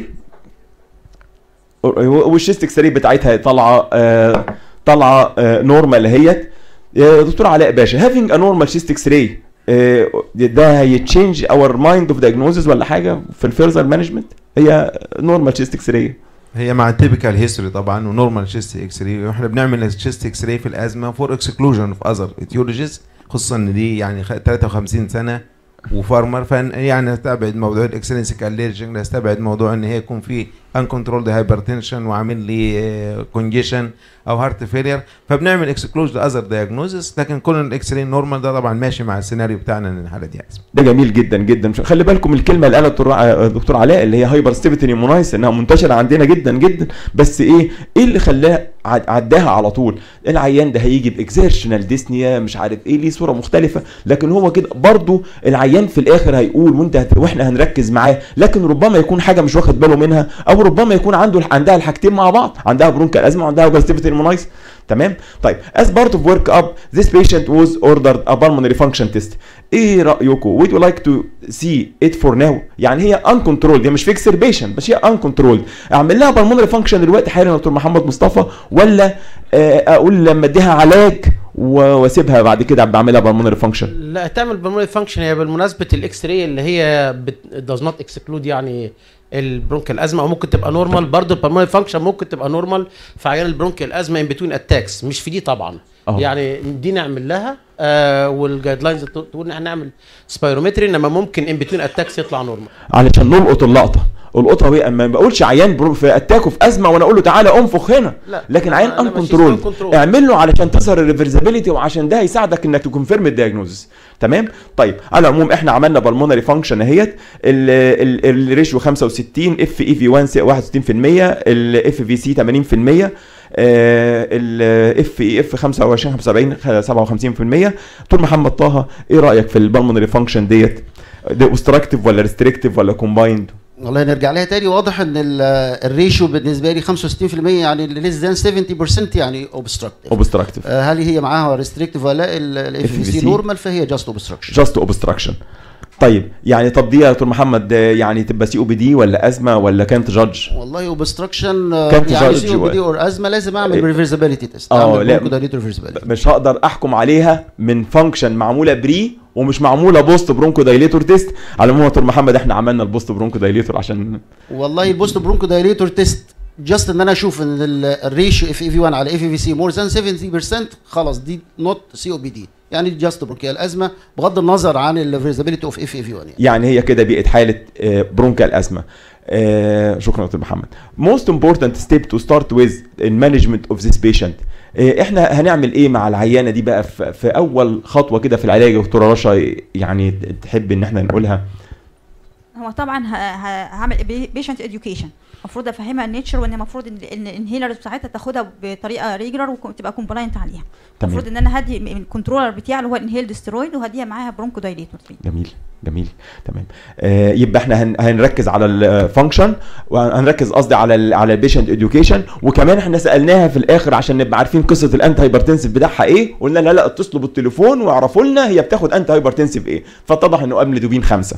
والشيست اكس راي بتاعتها طالعه آه طالعه آه نورمال اهيت يا دكتور علاء باشا having a normal chest x-ray آه ده هيتشينج اور مايند اوف diagnosis ولا حاجه في الفيرزر مانجمنت هي نورمال chest x-ray هي مع التيبيكال هيستوري طبعا ونورمال تشيست اكس راي واحنا بنعمل تشيست اكس راي في الازمه فور اكسكلوجن اوف اذر اتيولوجيز خصوصا ان دي يعني خ- 53 سنه وفارمر فان يعني نستبعد موضوع الاكسلنسيك اليرجنج نستبعد موضوع ان هي يكون في انكنترولد هايبرتنشن وعامل لي كونجيشن او هارت فيلير فبنعمل اكسكلوج لاذر دايجنوزس لكن كون الاكس راي نورمال ده طبعا ماشي مع السيناريو بتاعنا ان الحاله دي ازمه ده جميل جدا جدا خلي بالكم الكلمه اللي قالها الدكتور ع- الدكتور علاء اللي هي هايبر ستيبتي نيمونايس انها منتشره عندنا جدا جدا بس ايه ايه اللي خلاه عد- عداها على طول العيان ده هيجي باكزيرشنال ديسنيا مش عارف ايه ليه صوره مختلفه لكن هو كده برضو العيان في الاخر هيقول وانت هت... واحنا هنركز معاه لكن ربما يكون حاجه مش واخد باله منها او ربما يكون عنده عندها الحاجتين مع بعض عندها برونكال ازمه وعندها هايبر ستيبتي نيمونايس تمام طيب as part of work up this patient was ordered a pulmonary function test ايه رايكم would you like to see it for now يعني هي uncontrolled هي مش fixed patient بس هي uncontrolled اعمل لها pulmonary function دلوقتي حالا يا دكتور محمد مصطفى ولا آه، اقول لما اديها علاج و- واسيبها بعد كده بعملها pulmonary function لا تعمل بالمونري فانكشن هي بالمناسبه الاكس راي اللي هي does not exclude يعني البرونكال ازمه او ممكن تبقى نورمال برضه البلمونري فانكشن ممكن تبقى نورمال في عيان البرونكال ازمه ان بتوين اتاكس مش في دي طبعا أه. يعني دي نعمل لها آه والجايد لاينز تقول ان احنا نعمل سبايرومتري انما ممكن ان بتوين اتاكس يطلع نورمال علشان نلقط اللقطه القطه وهي اما ما بقولش عيان برو- في اتاكه في ازمه وانا اقول له تعالى انفخ هنا لا. لكن عيان أنا ان ماشي كنترول اسمه uncontrolled. اعمل له علشان تظهر الريفرسابيلتي وعشان ده هيساعدك انك تكونفيرم الدياجنوزس تمام طيب على العموم احنا عملنا بالمونري فانكشن اهيت ال- ال- الريشيو 65 اف اي في 1 61% الاف في سي 80% الاف اي اف 25 75 57% دكتور محمد طه ايه رايك في البالمونري فانكشن ديت ده اوبستراكتيف ولا ريستريكتيف ولا كومبايند والله نرجع لها تاني واضح ان ال- الريشيو بالنسبه لي 65% يعني ليس ذان 70% يعني اوبستراكتيف اوبستراكتيف هل هي معاها ريستريكتيف ولا لا الاف في سي FVC. نورمال فهي جاست اوبستراكشن جاست اوبستراكشن طيب يعني طب دي يا دكتور محمد آه، يعني تبقى سي او بي دي ولا ازمه ولا كانت جادج والله اوبستراكشن كانت يعني جارج سي او بي دي و- اور ازمه لازم اعمل إيه. ريفرسابيلتي تيست آه، اعمل لا. برونكودايليت ريفرسابيلتي مش هقدر احكم عليها من فانكشن معموله بري ومش معموله بوست برونكو دايليتور تيست على العموم يا دكتور محمد احنا عملنا البوست برونكو دايليتور عشان والله البوست برونكودايليتور تيست جاست ان انا اشوف ان ال- الريشيو اف اي في 1 على اف اي في سي مور ذان 70% خلاص دي نوت سي او بي دي يعني جاست برونكيال ازمه بغض النظر عن الريفرسابيلتي اوف اف اي في 1 يعني يعني هي كده بقت حاله برونكال ازمه آه شكرا دكتور محمد most important step to start with in management of this patient آه احنا هنعمل ايه مع العيانه دي بقى في, في اول خطوه كده في العلاج يا دكتوره رشا يعني تحب ان احنا نقولها هو طبعا ه- ه- هعمل بيشنت اديوكيشن المفروض افهمها النيتشر وان المفروض ان ان الانهيلر بتاعتها تاخدها بطريقه ريجولار وتبقى كومبلاينت عليها تمام المفروض ان انا هدي الكنترولر بتاعي اللي هو الانهيلد ستيرويد وهديها معاها برونكو دايليتور جميل جميل تمام آه يبقى احنا هن هنركز على الفانكشن وهنركز قصدي على ال على البيشنت اديوكيشن وكمان احنا سالناها في الاخر عشان نبقى عارفين قصه الانتي هايبرتنسيف بتاعها ايه قلنا لا لا اتصلوا بالتليفون واعرفوا لنا هي بتاخد انتي هايبرتنسيف ايه فاتضح انه قبل دوبين خمسة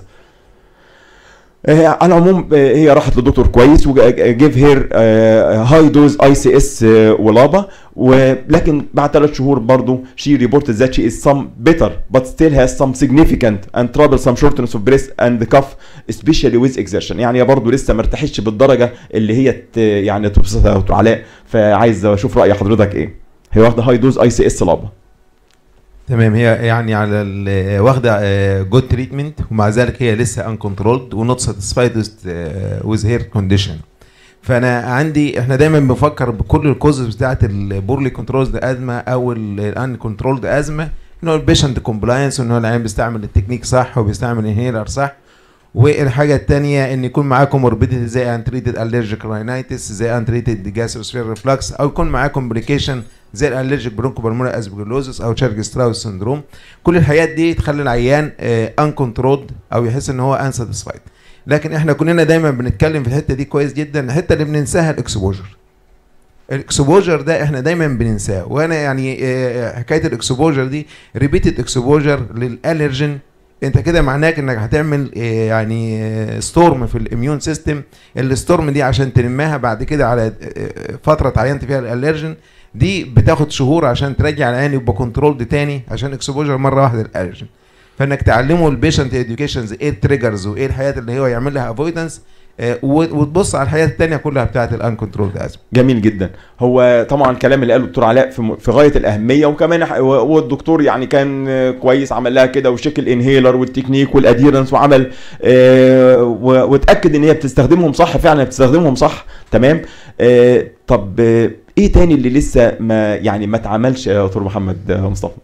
آه، على العموم آه، هي راحت لدكتور كويس وجيف هير هاي دوز اي سي اس ولابا ولكن بعد ثلاث شهور برضو she reported that she is some better but still has some significant and troublesome shortness of breath and cough especially with exertion يعني هي برضو لسه ما ارتاحتش بالدرجه اللي هي ت- يعني تبسطها يا دكتور علاء فعايز اشوف راي حضرتك ايه هي واخده هاي دوز اي سي اس لابا تمام هي يعني على ال- واخده جود تريتمنت ومع ذلك هي لسه ان كنترولد ونوت ساتيسفايد ويز هير كونديشن فانا عندي احنا دايما بنفكر بكل الكوزز بتاعت البورلي كنترولز ازمه او الان كنترولد ازمه ان هو البيشنت كومبلاينس وان هو العيان بيستعمل التكنيك صح وبيستعمل انهيلر صح والحاجه الثانيه ان يكون معاه كوموربيديتي زي انتريتد الرجيك راينايتس زي انتريتد جاستروسفير ريفلكس او يكون معاه كومبليكيشن زي الالرجيك برونكو بالمونري اسبجلوزس او شارج ستراوس سندروم كل الحاجات دي تخلي العيان ان كنترولد او يحس ان هو ان ساتيسفايد لكن احنا كلنا دايما بنتكلم في الحته دي كويس جدا الحته اللي بننساها الاكسبوجر الاكسبوجر ده احنا دايما بننساه وانا يعني آه، حكايه الاكسبوجر دي ريبيتد اكسبوجر للالرجين انت كده معناك انك هتعمل آه، يعني ستورم في الاميون سيستم الستورم دي عشان تلمها بعد كده على آه، آه، فتره اتعينت فيها الالرجين دي بتاخد شهور عشان ترجع العين يبقى كنترولد تاني عشان اكسبوجر مره واحده للالرجين فانك تعلمه البيشنت اديوكيشنز ايه التريجرز وايه الحاجات اللي هو يعمل لها افويدنس وتبص على الحاجات التانيه كلها بتاعت الان كنترولد ازمه جميل جدا هو طبعا الكلام اللي قاله الدكتور علاء في م- في غايه الاهميه وكمان ح- و- والدكتور يعني كان آه، كويس عمل لها كده وشيك الانهيلر والتكنيك والاديرنس وعمل آه، و- واتاكد ان هي بتستخدمهم صح فعلا بتستخدمهم صح تمام آه، طب آه، ايه تاني اللي لسه ما يعني ما اتعملش يا دكتور محمد آه، مصطفى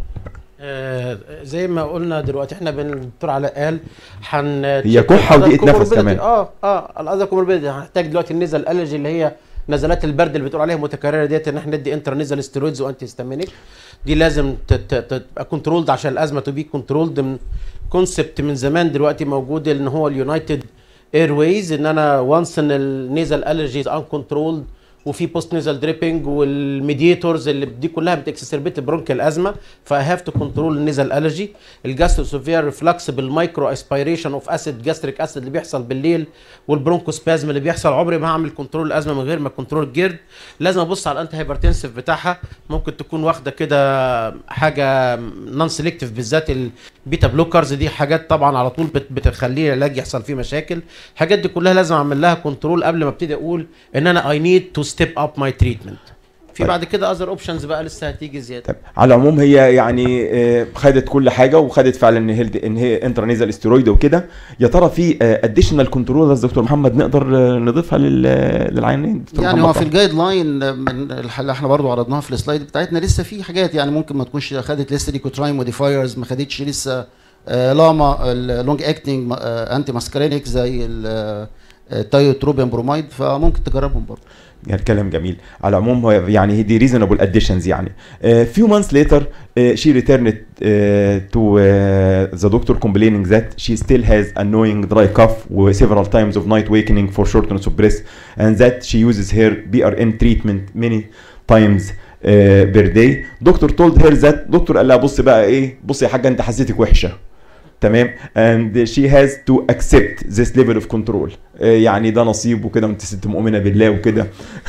آه، زي ما قلنا دلوقتي احنا بن- الدكتور علاء قال هن هي كحة وضيقة نفس كمان. اه اه الاذى كوموربيدي هنحتاج دلوقتي النزل الالرجي اللي هي نزلات البرد اللي بتقول عليها متكرره ديت ان احنا ندي انتر نزل ستيرويدز وانتي هيستامينيك دي لازم ت- ت- تبقى كنترولد عشان الازمه تبقى كنترولد من كونسبت من زمان دلوقتي موجود ان هو اليونايتد اير ويز ان انا وانس ان النيزل الرجيز ان كنترولد وفي بوست نيزل دريبنج والميديتورز اللي دي كلها بتكسسربيت برونكال ازمه فاي هاف تو كنترول النيزل الرجي الجاستروسوفير ريفلكس بالمايكرو اسبيريشن اوف اسيد جاستريك اسيد اللي بيحصل بالليل والبرونكوسبازم اللي بيحصل عمري ما هعمل كنترول الازمه من غير ما كنترول الجرد لازم ابص على الانتي هايبرتنسيف بتاعها ممكن تكون واخده كده حاجه نون سيلكتيف بالذات البيتا بلوكرز دي حاجات طبعا على طول بت- بتخليه العلاج يحصل فيه مشاكل الحاجات دي كلها لازم اعمل لها كنترول قبل ما ابتدي اقول ان انا اي نيد تو ستيب اب ماي تريتمنت في طيب. بعد كده اذر اوبشنز بقى لسه هتيجي زياده طيب على العموم هي يعني آه، خدت كل حاجه وخدت فعلا ان هي ان هي انترنيزال استيرويد وكده يا ترى في اديشنال كنترولز دكتور محمد نقدر آه، نضيفها لل- للعيانين دكتور يعني محمد هو في طه. الجايد لاين من الح- اللي احنا برضو عرضناها في السلايد بتاعتنا لسه في حاجات يعني ممكن ما تكونش خدت لسه ليكوتراين موديفايرز ما خدتش لسه آه، لاما اللونج اكتنج انتي ماسكارينيك زي التايوتروبيان برومايد فممكن تجربهم برضو يعني كلام جميل على العموم هو يعني هي دي ريزونبل اديشنز يعني uh, few months later uh, she returned uh, to uh, the doctor complaining that she still has annoying dry cough with several times of night wakening for shortness of breath and that she uses her BRN treatment many times uh, per day doctor told her that دكتور قال لها بص بقى ايه بص يا حاجه انت حسيتك وحشه تمام and she has to accept this level of control آه، يعني ده نصيب وكده وانت ست مؤمنه بالله وكده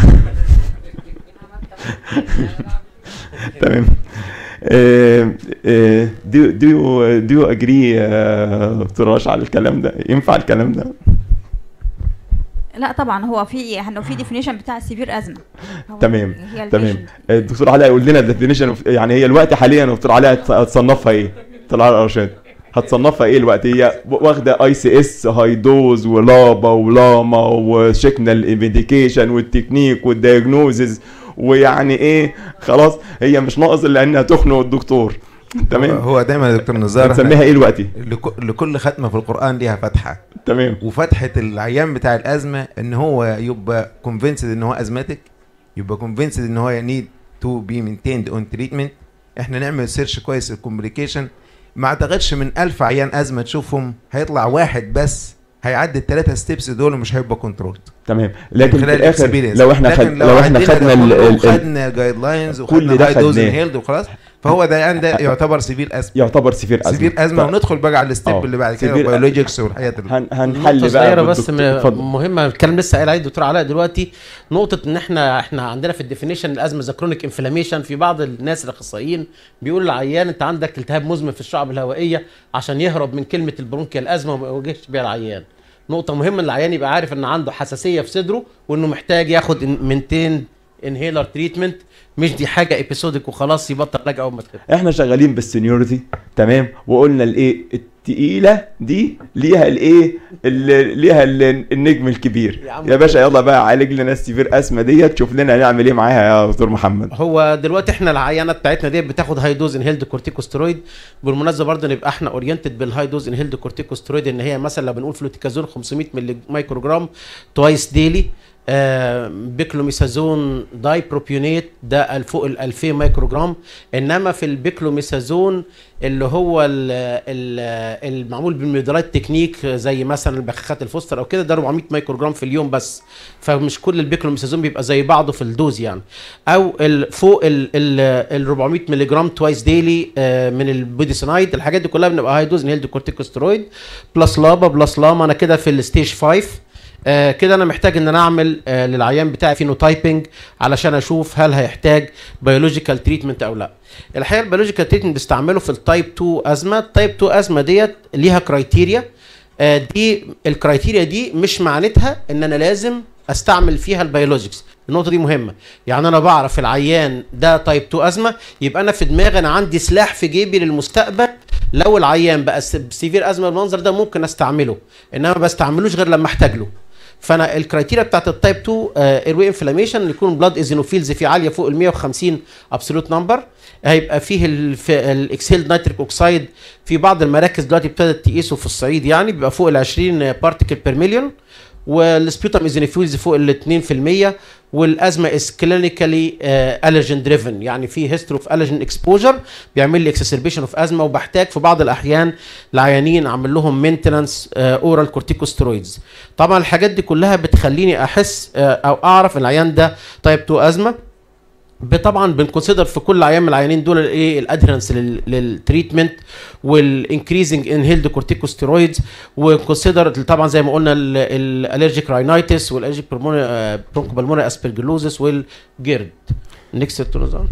تمام آه، آه، do do you do you agree آه، دكتور رشا على الكلام ده ينفع الكلام ده لا طبعا هو في هو في ديفينيشن بتاع السيفير ازمه هو تمام، هي تمام الpatient. الدكتور علاء يقول لنا الديفينيشن يعني هي الوقت حاليا دكتور علاء هتص- هتصنفها ايه طلع على رشاد هتصنفها ايه الوقت هي واخده اي سي اس هاي دوز ولابا ولاما وشكنا الميديكيشن والتكنيك والدياجنوزز ويعني ايه خلاص هي مش ناقص الا انها تخنق الدكتور تمام هو دايما يا دكتور نزار بنسميها إحنا ايه دلوقتي لك- لكل ختمه في القران ليها فتحه تمام وفتحه العيان بتاع الازمه ان هو يبقى كونفينسد ان هو ازماتيك يبقى كونفينسد ان هو نيد تو بي مينتيند اون تريتمنت احنا نعمل سيرش كويس الكومبليكيشن ما اعتقدش من ألف عيان ازمه تشوفهم هيطلع واحد بس هيعدي الثلاثه ستيبس دول ومش هيبقى كنترول تمام لكن في الاخر experience. لو احنا خد لكن لو احنا عدينا خدنا ده ال- كله ال- ال- وخدنا جايد لاينز كل وخدنا ده هاي دوز خدناه. انهيلد وخلاص فهو ده يعني ده يعتبر سيفير ازمه يعتبر سيفير ازمه سيفير ازمه ف- وندخل بقى على الستيب آه. اللي بعد كده severe- البيولوجيكس والحاجات اللي هن هنحل نقطة بقى صغيرة بس بالدكتور. م- اتفضل. مهمة الكلام لسه قايل عليه الدكتور علاء دلوقتي نقطة ان احنا احنا عندنا في الديفينيشن الازمة ذا كرونيك انفلاميشن في بعض الناس الاخصائيين بيقول للعيان انت عندك التهاب مزمن في الشعب الهوائية عشان يهرب من كلمة البرونكيا الازمة وما يواجهش بيها العيان. نقطة مهمة ان العيان يبقى عارف ان عنده حساسية في صدره وانه محتاج ياخد منتين انهيلر تريتمنت مش دي حاجة ابيسودك وخلاص يبطل علاج اول ما تخف. احنا شغالين بالسنيورتي تمام وقلنا الايه التقيله دي ليها الايه ال- ليها ال- النجم الكبير يا عم. يا باشا يلا بقى عالج لنا السيفير اسما ديت شوف لنا هنعمل ايه معاها يا دكتور محمد هو دلوقتي احنا العيانه بتاعتنا ديت بتاخد هاي دوز انهيلد كورتيكوسترويد بالمناسبه برضه نبقى احنا اورينتد بالهاي دوز انهيلد كورتيكوسترويد ان هي مثلا لو بنقول فلوتيكازون 500 ملي مايكرو جرام توايس ديلي آه بيكلوميسازون داي بروبيونيت ده ال- فوق ال 2000 مايكرو جرام انما في البيكلوميسازون اللي هو ال- ال- المعمول بالميدرايت تكنيك زي مثلا البخاخات الفوستر او كده ده 400 مايكرو جرام في اليوم بس فمش كل البيكلوميسازون بيبقى زي بعضه في الدوز يعني او ال- فوق ال ال 400 ملي جرام توايس ديلي من البوديسونايد الحاجات دي كلها بنبقى هاي دوز انهيلد كورتيكوسترويد بلس لابا بلس لاما انا كده في الستيج 5 آه كده انا محتاج ان انا اعمل آه للعيان بتاعي فينوتايبنج علشان اشوف هل هيحتاج بيولوجيكال تريتمنت او لا الحقيقه البيولوجيكال تريتمنت بستعمله في التايب 2 ازمه التايب 2 ازمه ديت ليها كرايتيريا آه دي الكرايتيريا دي مش معناتها ان انا لازم استعمل فيها البيولوجيكس النقطه دي مهمه يعني انا بعرف العيان ده تايب 2 ازمه يبقى انا في دماغي انا عندي سلاح في جيبي للمستقبل لو العيان بقى س- سيفير ازمه بالمنظر ده ممكن استعمله انما ما بستعملوش غير لما احتاج له فانا الكرايتيريا بتاعت التايب 2 ايروي انفلاميشن يكون بلاد ايزينوفيلز فيه عاليه فوق ال 150 ابسولوت نمبر هيبقى فيه الاكسيل نيتريك اوكسايد في بعض المراكز دلوقتي ابتدت تقيسه في الصعيد يعني بيبقى فوق ال 20 بارتيكل بير مليون والسبيوتم ايزينوفيلز فوق ال 2% والازمه از كلينيكالي الرجين دريفن يعني في هيستوري اوف الرجين اكسبوجر بيعمل لي اكسسربيشن اوف ازمه وبحتاج في بعض الاحيان العيانين اعمل لهم مينتنانس اورال كورتيكوسترويدز طبعا الحاجات دي كلها بتخليني احس آه، او اعرف ان العيان ده تايب 2 ازمه ب- طبعا بنكونسيدر في كل عيان من العيانين دول الايه الادهرنس للتريتمنت والانكريزنج انهيلد كورتيكوستيرويدز وكونسيدر طبعا زي ما قلنا الالرجيك راينايتس والالرجيك برونكوبالمونري اسبرجلوزس والجيرد نيكست تونوزان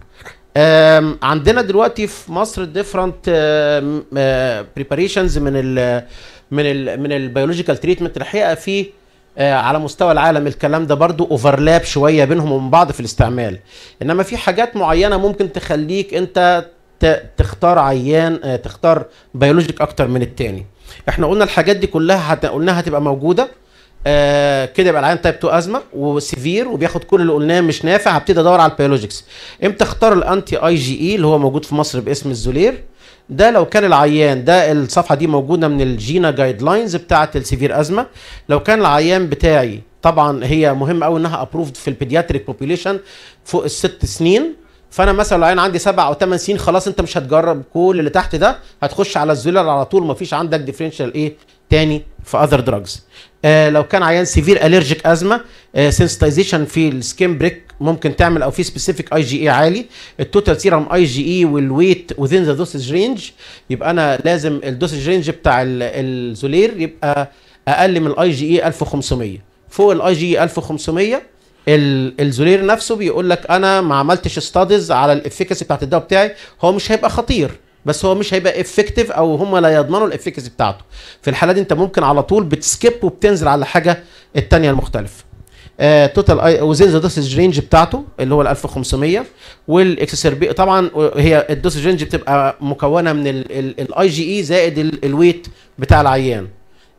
آم، عندنا دلوقتي في مصر ديفرنت بريباريشنز من ال من ال من البيولوجيكال تريتمنت الحقيقه في آه، على مستوى العالم الكلام ده برضو اوفرلاب شويه بينهم وبين بعض في الاستعمال انما في حاجات معينه ممكن تخليك انت ت- تختار عيان آه، تختار بيولوجيك اكتر من التاني احنا قلنا الحاجات دي كلها هت... قلناها هتبقى موجوده آه كده يبقى العيان تايب 2 ازمه وسيفير وبياخد كل اللي قلناه مش نافع هبتدي ادور على البيولوجيكس امتى اختار الانتي اي جي اي اللي هو موجود في مصر باسم الزولير ده لو كان العيان ده الصفحه دي موجوده من الجينا جايد لاينز بتاعه السيفير ازمه لو كان العيان بتاعي طبعا هي مهم قوي انها ابروفد في البيدياتريك بوبيليشن فوق الست سنين فانا مثلا لو العيان عندي سبع او ثمان سنين خلاص انت مش هتجرب كل اللي تحت ده هتخش على الزولر على طول مفيش عندك ديفرنشال ايه تاني في اذر دراجز آه لو كان عيان سيفير الرجيك ازمه آه سنسيتايزيشن في السكين بريك ممكن تعمل او في سبيسيفيك اي جي اي عالي التوتال سيرم اي جي اي والويت وذين ذا دوسج رينج يبقى انا لازم الدوسج رينج بتاع ال- الزولير يبقى اقل من الاي جي اي 1500 فوق الاي جي اي 1500 ال- الزولير نفسه بيقول لك انا ما عملتش ستاديز على الافيكاسي بتاعت الدواء بتاعي هو مش هيبقى خطير بس هو مش هيبقى افكتيف او هم لا يضمنوا الافيكاسي بتاعته في الحاله دي انت ممكن على طول بتسكيب وبتنزل على الحاجه الثانيه المختلفه توتال اي وزين ذا دوسج رينج بتاعته اللي هو ال 1500 والاكسسربي طبعا هي الدوسج رينج بتبقى مكونه من الاي جي اي زائد ال- الويت بتاع العيان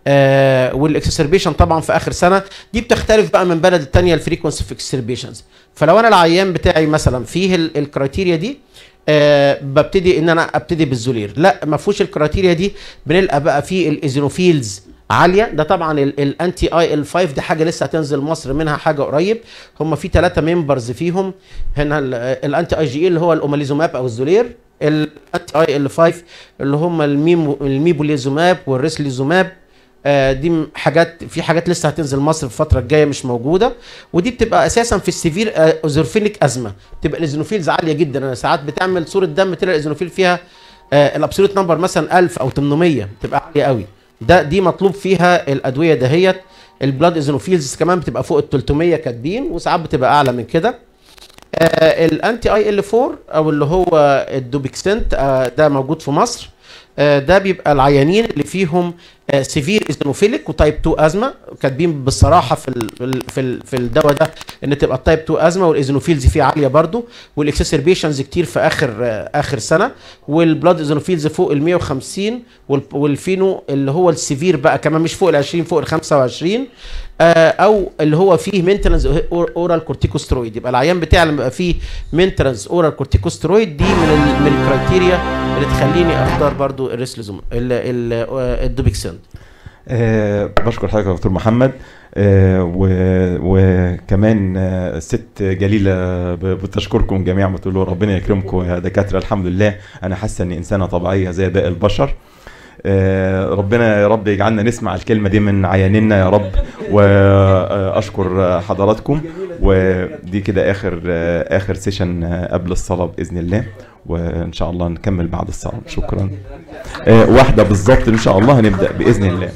آه والاكسسربيشن طبعا في اخر سنه دي بتختلف بقى من بلد التانية الفريكونسي في اكسسربيشنز فلو انا العيان بتاعي مثلا فيه ال- الكرايتيريا دي آه ببتدي ان انا ابتدي بالزولير لا ما فيهوش الكرايتيريا دي بنلقى بقى فيه الايزينوفيلز عاليه ده طبعا ال- الانتي اي ال 5 دي حاجه لسه هتنزل مصر منها حاجه قريب هم في ثلاثه ممبرز فيهم هنا ال- الانتي اي جي اي اللي هو الاوماليزوماب او الزولير الانتي اي ال 5 اللي هم الميمو الميبوليزوماب والريسليزوماب آه، دي م- حاجات في حاجات لسه هتنزل مصر في الفتره الجايه مش موجوده ودي بتبقى اساسا في السيفير اوزورفينيك ازمه تبقى الايزونوفيلز عاليه جدا انا ساعات بتعمل صوره دم تلاقي الايزونوفيل فيها آه، الابسولوت نمبر مثلا 1000 او 800 بتبقى عاليه قوي ده دي مطلوب فيها الادويه دهيت البلاد ايزونوفيلز كمان بتبقى فوق ال 300 كاتبين وساعات بتبقى اعلى من كده آه الانتي اي ال 4 او اللي هو الدوبيكسنت آه ده موجود في مصر آه ده بيبقى العيانين اللي فيهم آه سيفير ايزونوفيليك وتايب 2 ازمه كاتبين بالصراحه في ال في ال في, ال في الدواء ده ان تبقى التايب 2 ازمه والايزونوفيلز فيه عاليه برضو والاكسسربيشنز كتير في اخر آه اخر سنه والبلاد ايزونوفيلز فوق ال 150 وال- والفينو اللي هو السيفير بقى كمان مش فوق ال 20 فوق ال 25 آه، او اللي هو فيه مينتنس اورال كورتيكوسترويد يبقى العيان بتاعي لما يبقى فيه مينتنس اورال كورتيكوسترويد دي من ال من الكرايتيريا اللي تخليني اختار برضو الريسليزوم ال- ال- آه، الدوبيكسنت آه بشكر حضرتك يا دكتور محمد آه و- وكمان آه الست جليله ب- بتشكركم جميعا بتقول له ربنا يكرمكم يا دكاتره الحمد لله انا حاسه اني انسانه طبيعيه زي باقي البشر آه ربنا يا رب يجعلنا نسمع الكلمه دي من عياننا يا رب واشكر حضراتكم ودي كده اخر آه اخر سيشن آه قبل الصلاه باذن الله وان شاء الله نكمل بعد الصلاه شكرا آه واحده بالظبط ان شاء الله هنبدا باذن الله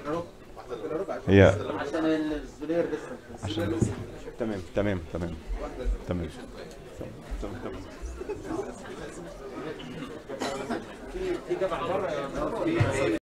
هي عشان تمام تمام تمام تمام تمام